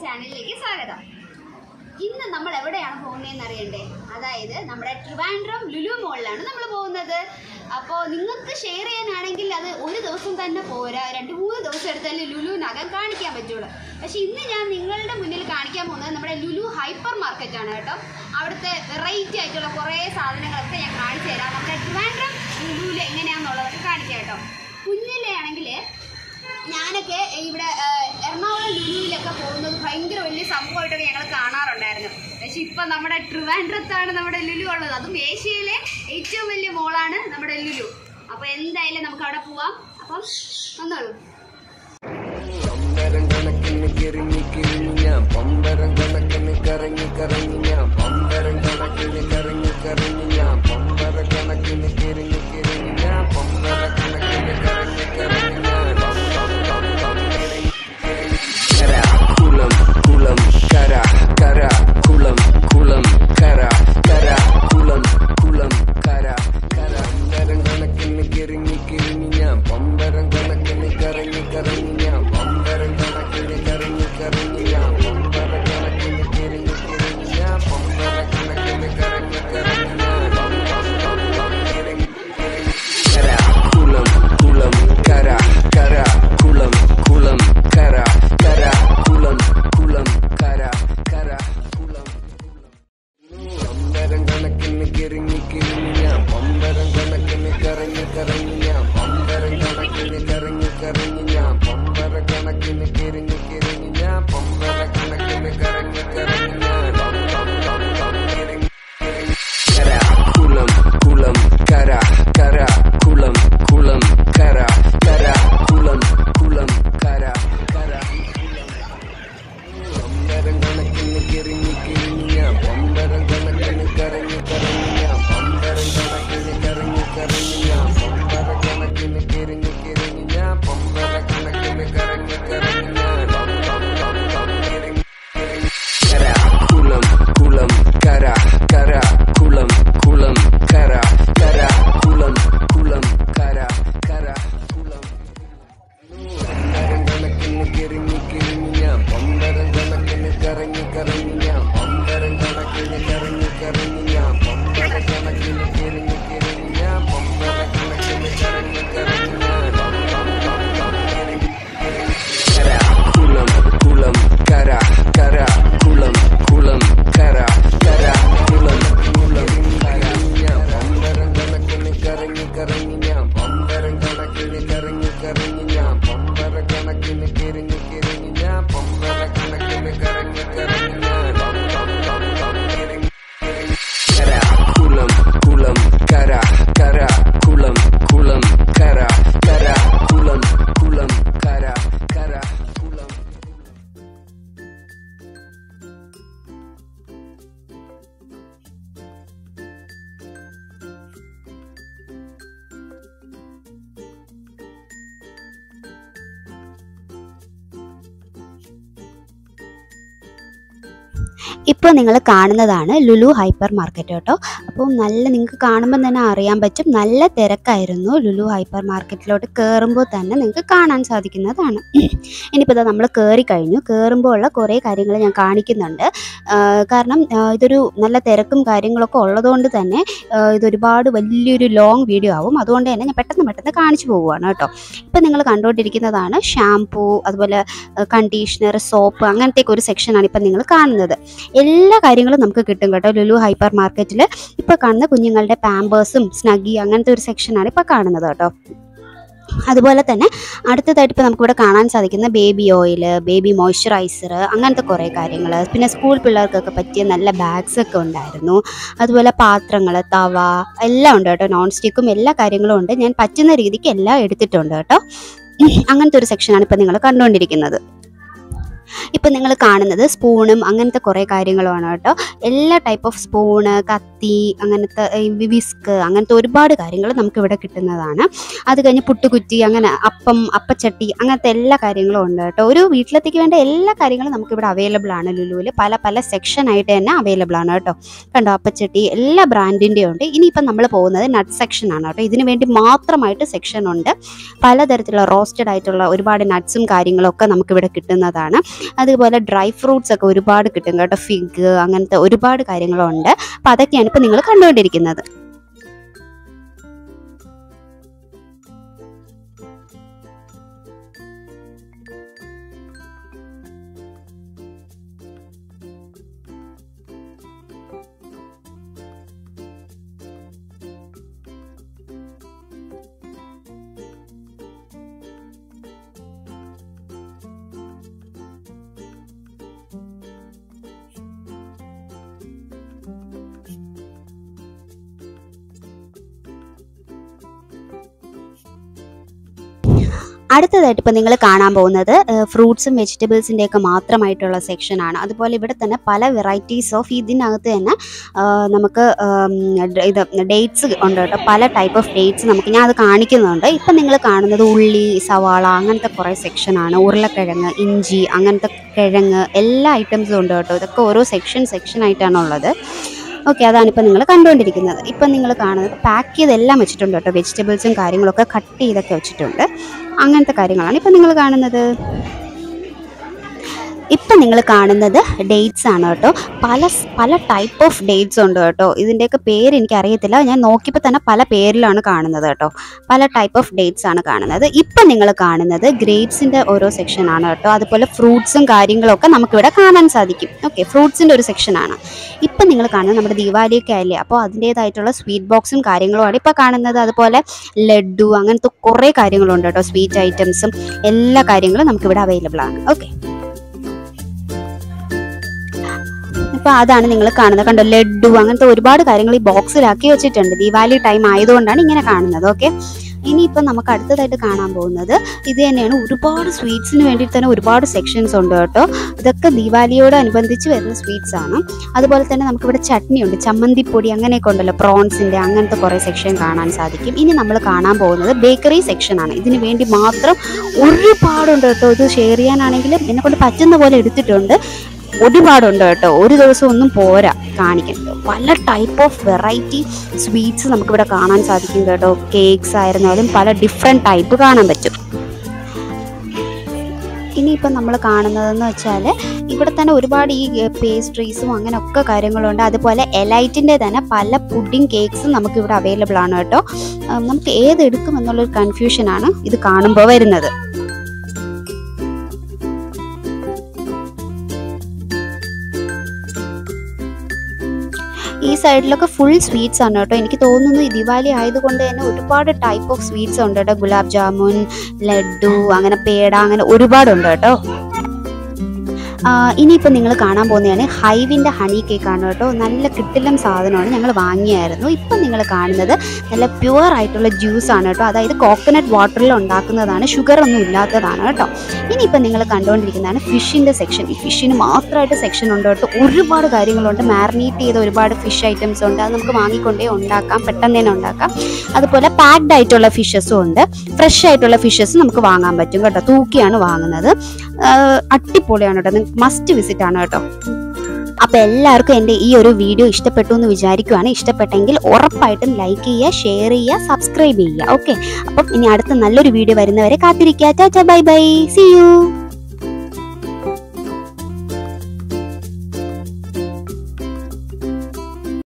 ചാനലിലേക്ക് സ്വാഗതം ഇന്ന് നമ്മൾ എവിടെയാണ് പോകുന്നതെന്ന് അറിയണ്ടേ അതായത് നമ്മുടെ ട്രിവാൻഡ്രം ലുലു മോളിലാണ് നമ്മൾ പോകുന്നത് അപ്പോൾ നിങ്ങൾക്ക് ഷെയർ ചെയ്യാനാണെങ്കിൽ അത് ഒരു ദിവസം തന്നെ പോരാ രണ്ട് മൂന്ന് ദിവസം എടുത്താലേ ലുലുവിനകം കാണിക്കാൻ പറ്റുള്ളൂ പക്ഷേ ഇന്ന് ഞാൻ നിങ്ങളുടെ മുന്നിൽ കാണിക്കാൻ പോകുന്നത് നമ്മുടെ ലുലു ഹൈപ്പർ മാർക്കറ്റാണ് കേട്ടോ അവിടുത്തെ വെറൈറ്റി ആയിട്ടുള്ള കുറേ സാധനങ്ങളൊക്കെ ഞാൻ കാണിച്ചു തരാം നമ്മുടെ ട്രിവാൻഡ്രം ലുലുവിൽ എങ്ങനെയാണെന്നുള്ളതൊക്കെ കാണിക്കാം കേട്ടോ കുഞ്ഞിലെ ആണെങ്കിൽ ഞാനൊക്കെ ഇവിടെ ആ, എറണാകുളം ലുലുവിലൊക്കെ പോകുന്നത് ഭയങ്കര വലിയ സംഭവമായിട്ടൊക്കെ ഞങ്ങൾ കാണാറുണ്ടായിരുന്നു പക്ഷെ ഇപ്പൊ നമ്മുടെ ട്രിവാൻഡ്രത്താണ് നമ്മുടെ ലുലു ഉള്ളത് അതും ഏഷ്യയിലെ ഏറ്റവും വലിയ മോളാണ് നമ്മുടെ ലുലു അപ്പൊ എന്തായാലും നമുക്ക് അവിടെ പോവാം അപ്പം വന്നോളൂ പമ്പരം കണക്കിന് കിറങ്ങി കിറങ്ങി ഞാൻ പമ്പരം കണക്കിന് കറങ്ങി കറങ്ങി ഞാൻ പമ്പരം കണക്കിന് കറങ്ങി കറങ്ങി ഞാൻ പമ്പര കണക്കിന് കിറങ്ങി കിറങ്ങി ഞാൻ പമ്പര കണക്കിന് കറങ്ങി കറങ്ങി ഞാൻ പം പം പം പം കിറങ്ങി കിറങ്ങി. കര കുളം കുളം കര കര കുളം കുളം കര കര കുളം കുളം കര കര പമ്പരം കണക്കിന് കിറങ്ങി കിറങ്ങി ഞാൻ പമ്പരം കണക്കിന് കറങ്ങി കറങ്ങി ഞാൻ പമ്പരം കണക്കിന് കറങ്ങി കറങ്ങി ഞാൻ പമ്പര കണക്കിന് കിറങ്ങി കിറങ്ങി ഞാൻ പമ്പര കണക്കിന് കറങ്ങി കറങ്ങി ഞാൻ പം പം പം പം കിറങ്ങി കിറങ്ങി. കര കുളം കുളം കര കര കുളം കുളം കര കര കുളം കുളം കര കര കുളം പമ്പരം കണക്കിന് കിറങ്ങി കിറങ്ങി ഞാൻ പമ്പരം കണക്കിന് കറങ്ങി കറങ്ങി ഞാൻ പമ്പരം കണക്കിന് കറങ്ങി കറങ്ങി ഞാൻ പമ്പര കണക്കിന് കിറങ്ങി കിറങ്ങി ഞാൻ പമ്പര കണക്കിന് കറങ്ങി കറങ്ങി ഞാൻ പം പം പം പം കിറങ്ങി കിറങ്ങി. കര കുളം കുളം കര കര കുളം കുളം കര കര കുളം കുളം കര കര കുളം പമ്പരം കണക്കിന് കിറങ്ങി കിറങ്ങി ഞാൻ പമ്പരം കണക്കിന് കറങ്ങി കറങ്ങി ഞാൻ പമ്പരം കണക്കിന് കറങ്ങി കറങ്ങി ഞാൻ പമ്പര കണക്കിന് കിറങ്ങി കിറങ്ങി ഞാൻ പമ്പര കണക്കിന് കറങ്ങി കറങ്ങി ഞാൻ പം പം പം പം കിറങ്ങി കിറങ്ങി. കര കുളം കുളം കര കര കുളം കുളം കര കര കുളം കുളം കര കര കുളം പമ്പരം കണക്കിന് കിറങ്ങി കിറങ്ങി ഞാൻ പമ്പരം കണക്കിന് കറങ്ങി കറങ്ങി ഞാൻ പമ്പരം കണക്കിന് കറങ്ങി കറങ്ങി ഞാൻ പമ്പര കണക്കിന് കിറങ്ങി കിറങ്ങി ഞാൻ പമ്പര കണക്കിന് കറങ്ങി കറങ്ങി ഞാൻ പം പം പം പം കിറങ്ങി കിറങ്ങി. കര കുളം കുളം കര കര കുളം കുളം കര കര കുളം കുളം കര ഞാൻ പമ്പരം കണക്കിന് കറങ്ങി കറങ്ങി ഞാൻ പമ്പരം കണക്കിന് കറങ്ങി കറങ്ങി ഞാൻ പമ്പര കണക്കിന് കിറങ്ങി കിറങ്ങി ഞാൻ പമ്പര കണക്കിന് കറങ്ങി കറങ്ങി ഞാൻ പം പം പം പം കിറങ്ങി കിറങ്ങി. കര കുളം കുളം കര കര കുളം കുളം കര കര കുളം കുളം കര കര കുളം ഇപ്പോൾ നിങ്ങൾ കാണുന്നതാണ് ലുലു ഹൈപ്പർ മാർക്കറ്റ് കേട്ടോ അപ്പോൾ നല്ല നിങ്ങൾക്ക് കാണുമ്പോൾ തന്നെ അറിയാൻ പറ്റും നല്ല തിരക്കായിരുന്നു ലുലു ഹൈപ്പർ മാർക്കറ്റിലോട്ട് കയറുമ്പോൾ തന്നെ നിങ്ങൾക്ക് കാണാൻ സാധിക്കുന്നതാണ് ഇനിയിപ്പോൾ ഇതാ നമ്മൾ കയറി കഴിഞ്ഞു കയറുമ്പോൾ ഉള്ള കുറേ കാര്യങ്ങൾ ഞാൻ കാണിക്കുന്നുണ്ട് ആ, കാരണം ആ, ഇതൊരു നല്ല തിരക്കും കാര്യങ്ങളൊക്കെ ഉള്ളതുകൊണ്ട് തന്നെ ആ, ഇതൊരുപാട് വലിയൊരു ലോങ് വീഡിയോ ആവും അതുകൊണ്ട് തന്നെ ഞാൻ പെട്ടെന്ന് പെട്ടെന്ന് കാണിച്ചു പോവുകയാണ് കേട്ടോ ഇപ്പം നിങ്ങൾ കണ്ടുകൊണ്ടിരിക്കുന്നതാണ് ഷാംപൂ അതുപോലെ കണ്ടീഷണർ സോപ്പ് അങ്ങനത്തെയൊക്കെ ഒരു സെക്ഷനാണ് ഇപ്പം നിങ്ങൾ കാണുന്നത് എല്ലാ കാര്യങ്ങളും നമുക്ക് കിട്ടും കേട്ടോ ലുലു ഹൈപ്പർ മാർക്കറ്റിൽ ഇപ്പോൾ കാണുന്ന കുഞ്ഞുങ്ങളുടെ പാമ്പേഴ്സും സ്നഗി അങ്ങനത്തെ ഒരു സെക്ഷനാണ് ഇപ്പോൾ കാണുന്നത് കേട്ടോ അതുപോലെ തന്നെ അടുത്തതായിട്ട് ഇപ്പോൾ നമുക്കിവിടെ കാണാൻ സാധിക്കുന്ന ബേബി ഓയിൽ ബേബി മോയ്സ്ചറൈസർ അങ്ങനത്തെ കുറേ കാര്യങ്ങൾ പിന്നെ സ്കൂൾ പിള്ളേർക്കൊക്കെ പറ്റിയ നല്ല ബാഗ്സ് ഒക്കെ ഉണ്ടായിരുന്നു അതുപോലെ പാത്രങ്ങൾ തവ എല്ലാം ഉണ്ട് കേട്ടോ നോൺ സ്റ്റിക്കും എല്ലാ കാര്യങ്ങളും ഉണ്ട് ഞാൻ പറ്റുന്ന രീതിക്ക് എല്ലാം എടുത്തിട്ടുണ്ട് കേട്ടോ അങ്ങനത്തെ ഒരു സെക്ഷനാണ് ഇപ്പോൾ നിങ്ങൾ കണ്ടുകൊണ്ടിരിക്കുന്നത് ഇപ്പം നിങ്ങൾ കാണുന്നത് സ്പൂണും അങ്ങനത്തെ കുറേ കാര്യങ്ങളുമാണ് കേട്ടോ എല്ലാ ടൈപ്പ് ഓഫ് സ്പൂണ് കത്തി അങ്ങനത്തെ വിസ്ക് അങ്ങനത്തെ ഒരുപാട് കാര്യങ്ങൾ നമുക്ക് ഇവിടെ കിട്ടുന്നതാണ് അത് കഴിഞ്ഞ് പുട്ടുകുറ്റി അങ്ങനെ അപ്പം അപ്പച്ചട്ടി അങ്ങനത്തെ എല്ലാ കാര്യങ്ങളും ഉണ്ട് കേട്ടോ ഒരു വീട്ടിലത്തേക്ക് വേണ്ട എല്ലാ കാര്യങ്ങളും നമുക്ക് ഇവിടെ അവൈലബിൾ ആണ് ലുലുവിൽ പല പല സെക്ഷൻ ആയിട്ട് തന്നെ അവൈലബിൾ ആണ് കേട്ടോ കണ്ടോ അപ്പച്ചട്ടി എല്ലാ ബ്രാൻഡിൻ്റെയും ഉണ്ട് ഇനിയിപ്പം നമ്മൾ പോകുന്നത് നട്ട് സെക്ഷൻ ആണ് കേട്ടോ ഇതിനു വേണ്ടി മാത്രമായിട്ട് സെക്ഷൻ ഉണ്ട് പലതരത്തിലുള്ള റോസ്റ്റഡ് ആയിട്ടുള്ള ഒരുപാട് നട്ട്സും കാര്യങ്ങളും ഒക്കെ നമുക്കിവിടെ കിട്ടുന്നതാണ് അതുപോലെ ഡ്രൈ ഫ്രൂട്ട്സ് ഒക്കെ ഒരുപാട് കിട്ടും കേട്ടോ ഫിഗ് അങ്ങനത്തെ ഒരുപാട് കാര്യങ്ങളുണ്ട് അപ്പോൾ അതൊക്കെയാണ് ഇപ്പോൾ നിങ്ങൾ കണ്ടുകൊണ്ടിരിക്കുന്നത് അടുത്തതായിട്ട് ഇപ്പോൾ നിങ്ങൾ കാണാൻ പോകുന്നത് ഫ്രൂട്ട്സും വെജിറ്റബിൾസിൻ്റെ ഒക്കെ മാത്രമായിട്ടുള്ള സെക്ഷനാണ് അതുപോലെ ഇവിടെ തന്നെ പല വെറൈറ്റീസ് ഓഫ് ഇതിനകത്ത് തന്നെ ആ, നമുക്ക് ആം, ഡ- ഇത് ഡേറ്റ്സ് ഉണ്ട് കേട്ടോ പല ടൈപ്പ് ഓഫ് ഡേറ്റ്സ് നമുക്ക് ഞാൻ അത് കാണിക്കുന്നുണ്ട് ഇപ്പം നിങ്ങൾ കാണുന്നത് ഉള്ളി സവാള അങ്ങനത്തെ കുറേ സെക്ഷനാണ് ഉരുളക്കിഴങ്ങ് ഇഞ്ചി അങ്ങനത്തെ കിഴങ്ങ് എല്ലാ ഐറ്റംസും ഉണ്ട് കേട്ടോ ഇതൊക്കെ ഓരോ സെക്ഷൻ സെക്ഷൻ ആയിട്ടാണ് ഉള്ളത് ഓക്കെ അതാണ് ഇപ്പം നിങ്ങൾ കണ്ടുകൊണ്ടിരിക്കുന്നത് ഇപ്പം നിങ്ങൾ കാണുന്നത് പാക്ക് ചെയ്തെല്ലാം വെച്ചിട്ടുണ്ട് കേട്ടോ വെജിറ്റബിൾസും കാര്യങ്ങളൊക്കെ കട്ട് ചെയ്തൊക്കെ വെച്ചിട്ടുണ്ട് അങ്ങനത്തെ കാര്യങ്ങളാണ് ഇപ്പം നിങ്ങൾ കാണുന്നത് ഇപ്പം നിങ്ങൾ കാണുന്നത് ഡേറ്റ്സ് ആണ് കേട്ടോ പല സ്- പല ടൈപ്പ് ഓഫ് ഡേറ്റ്സ് ഉണ്ട് കേട്ടോ ഇതിൻ്റെയൊക്കെ പേര് എനിക്ക് അറിയത്തില്ല ഞാൻ നോക്കിയപ്പോൾ തന്നെ പല പേരിലാണ് കാണുന്നത് കേട്ടോ പല ടൈപ്പ് ഓഫ് ഡേറ്റ്സ് ആണ് കാണുന്നത് ഇപ്പം നിങ്ങൾ കാണുന്നത് ഗ്രേപ്സിൻ്റെ ഓരോ സെക്ഷൻ ആണ് കേട്ടോ അതുപോലെ ഫ്രൂട്ട്സും കാര്യങ്ങളൊക്കെ നമുക്കിവിടെ കാണാൻ സാധിക്കും ഓക്കെ ഫ്രൂട്ട്സിൻ്റെ ഒരു സെക്ഷനാണ് ഇപ്പം നിങ്ങൾ കാണുന്നത് നമ്മുടെ ദീപാവലിയൊക്കെ അല്ലേ അപ്പോൾ അതിൻ്റേതായിട്ടുള്ള സ്വീറ്റ് ബോക്സും കാര്യങ്ങളുമാണ് ഇപ്പോൾ കാണുന്നത് അതുപോലെ ലഡു അങ്ങനത്തെ കുറേ കാര്യങ്ങളുണ്ട് കേട്ടോ സ്വീറ്റ് ഐറ്റംസും എല്ലാ കാര്യങ്ങളും നമുക്കിവിടെ അവൈലബിൾ ആണ് ഓക്കെ ഇപ്പൊ അതാണ് നിങ്ങൾ കാണുന്നത് കണ്ടോ ലഡു അങ്ങനത്തെ ഒരുപാട് കാര്യങ്ങൾ ഈ ബോക്സിലാക്കി വെച്ചിട്ടുണ്ട് ദീപാവലി ടൈം ആയതുകൊണ്ടാണ് ഇങ്ങനെ കാണുന്നത് ഓക്കെ ഇനിയിപ്പം നമുക്ക് അടുത്തതായിട്ട് കാണാൻ പോകുന്നത് ഇത് തന്നെയാണ് ഒരുപാട് സ്വീറ്റ്സിന് വേണ്ടിയിട്ട് തന്നെ ഒരുപാട് സെക്ഷൻസ് ഉണ്ട് കേട്ടോ ഇതൊക്കെ ദീപാവലിയോട് അനുബന്ധിച്ച് വരുന്ന സ്വീറ്റ്സ് ആണ് അതുപോലെ തന്നെ നമുക്കിവിടെ ചട്നി ഉണ്ട് ചമ്മന്തിപ്പൊടി അങ്ങനെയൊക്കെ ഉണ്ടല്ലോ പ്രോൺസിൻ്റെ അങ്ങനത്തെ കുറേ സെക്ഷൻ കാണാൻ സാധിക്കും ഇനി നമ്മൾ കാണാൻ പോകുന്നത് ബേക്കറി സെക്ഷനാണ് ഇതിന് വേണ്ടി മാത്രം ഒരുപാടുണ്ട് കേട്ടോ ഇത് ഷെയർ ചെയ്യാനാണെങ്കിലും എന്നെ കൊണ്ട് പറ്റുന്ന പോലെ എടുത്തിട്ടുണ്ട് ഒരുപാടുണ്ട് കേട്ടോ ഒരു ദിവസം ഒന്നും പോരാ കാണിക്കുന്നത് പല ടൈപ്പ് ഓഫ് വെറൈറ്റി സ്വീറ്റ്സ് നമുക്കിവിടെ കാണാൻ സാധിക്കും കേട്ടോ കേക്ക്സ് ആയിരുന്നാലും പല ഡിഫറെൻറ്റ് ടൈപ്പ് കാണാൻ പറ്റും ഇനിയിപ്പം നമ്മൾ കാണുന്നതെന്ന് വെച്ചാൽ ഇവിടെ തന്നെ ഒരുപാട് ഈ പേസ്ട്രീസും അങ്ങനെയൊക്കെ കാര്യങ്ങളുണ്ട് അതുപോലെ എലൈറ്റിൻ്റെ തന്നെ പല പുഡിംഗ് കേക്ക്സും നമുക്കിവിടെ അവൈലബിൾ ആണ് കേട്ടോ ആ, നമുക്ക് ഏത് എടുക്കും എന്നുള്ളൊരു കൺഫ്യൂഷനാണ് ഇത് കാണുമ്പോൾ വരുന്നത് ഈ സൈഡിലൊക്കെ ഫുൾ സ്വീറ്റ്സ് ആണ് കേട്ടോ എനിക്ക് തോന്നുന്നു ഈ ദിവാലി ആയതുകൊണ്ട് തന്നെ ഒരുപാട് ടൈപ്പ് ഓഫ് സ്വീറ്റ്സ് ഉണ്ട് കേട്ടോ ഗുലാബ് ജാമുൻ ലഡു അങ്ങനെ പേട അങ്ങനെ ഒരുപാടുണ്ട് കേട്ടോ ആ, ഇനിയിപ്പോൾ നിങ്ങൾ കാണാൻ പോകുന്നതാണ് ഹൈവിൻ്റെ ഹണി കേക്കാണ് കേട്ടോ നല്ല കിട്ടില്ലം സാധനമാണ് ഞങ്ങൾ വാങ്ങിയായിരുന്നു ഇപ്പം നിങ്ങൾ കാണുന്നത് നല്ല പ്യുവർ ആയിട്ടുള്ള ജ്യൂസ് ആണ് കേട്ടോ അതായത് കോക്കനട്ട് വാട്ടറിൽ ഉണ്ടാക്കുന്നതാണ് ഷുഗർ ഒന്നും ഇല്ലാത്തതാണ് കേട്ടോ ഇനിയിപ്പോൾ നിങ്ങൾ കണ്ടുകൊണ്ടിരിക്കുന്നതാണ് ഫിഷിൻ്റെ സെക്ഷൻ ഈ ഫിഷിന് മാത്രമായിട്ട് സെക്ഷൻ ഉണ്ട് കേട്ടോ ഒരുപാട് കാര്യങ്ങളുണ്ട് മാറിനേറ്റ് ചെയ്ത ഒരുപാട് ഫിഷ് ഐറ്റംസ് ഉണ്ട് അത് നമുക്ക് വാങ്ങിക്കൊണ്ടേ ഉണ്ടാക്കാം പെട്ടെന്ന് തന്നെ ഉണ്ടാക്കാം അതുപോലെ പാക്ഡ് ആയിട്ടുള്ള ഫിഷസും ഉണ്ട് ഫ്രഷ് ആയിട്ടുള്ള ഫിഷസ് നമുക്ക് വാങ്ങാൻ പറ്റും കേട്ടോ തൂക്കിയാണ് വാങ്ങുന്നത് ആഹ് അടിപൊളിയാണ് കേട്ടോ നിങ്ങൾക്ക് മസ്റ്റ് വിസിറ്റ് ആണ് കേട്ടോ അപ്പോൾ എല്ലാവർക്കും എൻ്റെ ഈ ഒരു വീഡിയോ ഇഷ്ടപ്പെട്ടു എന്ന് വിചാരിക്കുവാണ് ഇഷ്ടപ്പെട്ടെങ്കിൽ ഉറപ്പായിട്ടും ലൈക്ക് ചെയ്യുക ഷെയർ ചെയ്യുക സബ്സ്ക്രൈബ് ചെയ്യുക ഓക്കെ അപ്പം ഇനി അടുത്ത നല്ലൊരു വീഡിയോ വരുന്നവരെ കാത്തിരിക്കുക tata bye bye see U